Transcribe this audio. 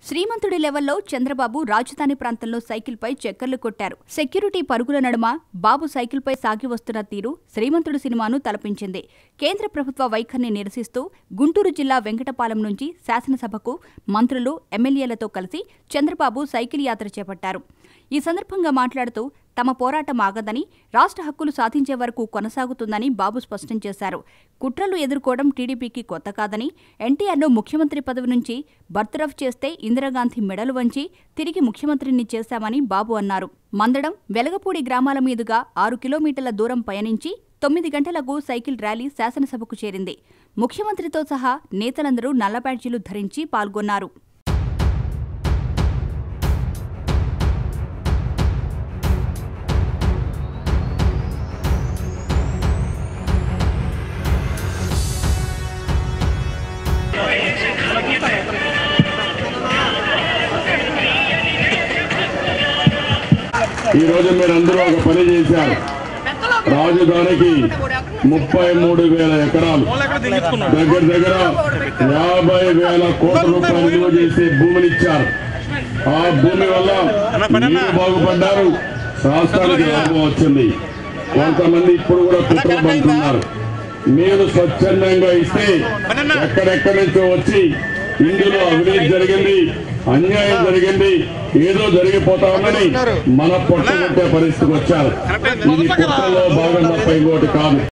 శ్రీమంతుడి లెవెల్లో చంద్రబాబు రాజధాని ప్రాంతంలో సైకిల్పై చక్కర్లు కొట్టారు సెక్యూరిటీ పరుగుల నడుమ బాబు సైకిల్పై సాగి వస్తున్న తీరు శ్రీమంతుడు సినిమాను తలపించింది కేంద్ర ప్రభుత్వ వైఖరిని నిరసిస్తూ గుంటూరు జిల్లా వెంకటపాలెం నుంచి శాసనసభకు మంత్రులు ఎమ్మెల్యేలతో కలిసి చంద్రబాబు సైకిల్ యాత్ర చేపట్టారు ఈ సందర్భంగా మాట్లాడుతూ తమ పోరాటం ఆగదని రాష్ట్ర హక్కులు సాధించే వరకు కొనసాగుతుందని బాబు స్పష్టం చేశారు కుట్రలు ఎదుర్కోవడం టీడీపీకి కొత్త కాదని ఎన్టీఆర్ను ముఖ్యమంత్రి పదవి నుంచి బర్తరఫ్ చేస్తే ఇందిరాగాంధీ మెడలు వంచి తిరిగి ముఖ్యమంత్రిని చేశామని బాబు అన్నారు మందడం వెలగపూడి గ్రామాల మీదుగా ఆరు కిలోమీటర్ల దూరం పయనించి తొమ్మిది గంటలకు సైకిల్ ర్యాలీ శాసనసభకు చేరింది ముఖ్యమంత్రితో సహా నేతలందరూ నల్ల బ్యాడ్జీలు ధరించి పాల్గొన్నారు ఈ రోజు మీరందరూ ఒక పని చేశారు రాజధానికి ముప్పై మూడు వేల ఎకరాలు దగ్గర దగ్గర యాభై వేల కోట్ల రూపాయలు విలువ చేసే భూమిని ఇచ్చారు ఆ భూమి వల్ల మీరు బాగుపడ్డారు రాష్ట్రానికి లాభం వచ్చింది కొంతమంది ఇప్పుడు కూడా కుట్రలు పంటున్నారు మీరు స్వచ్ఛందంగా ఇస్తే ఎక్కడెక్కడి నుంచో వచ్చి ఇందులో అవినీతి జరిగింది అన్యాయం జరిగింది ఏదో జరిగిపోతా ఉందని మన పొట్టగొట్టే పరిస్థితికి వచ్చారు ఇది కుట్రలో భాగం తప్ప ఇంకోటి కాదు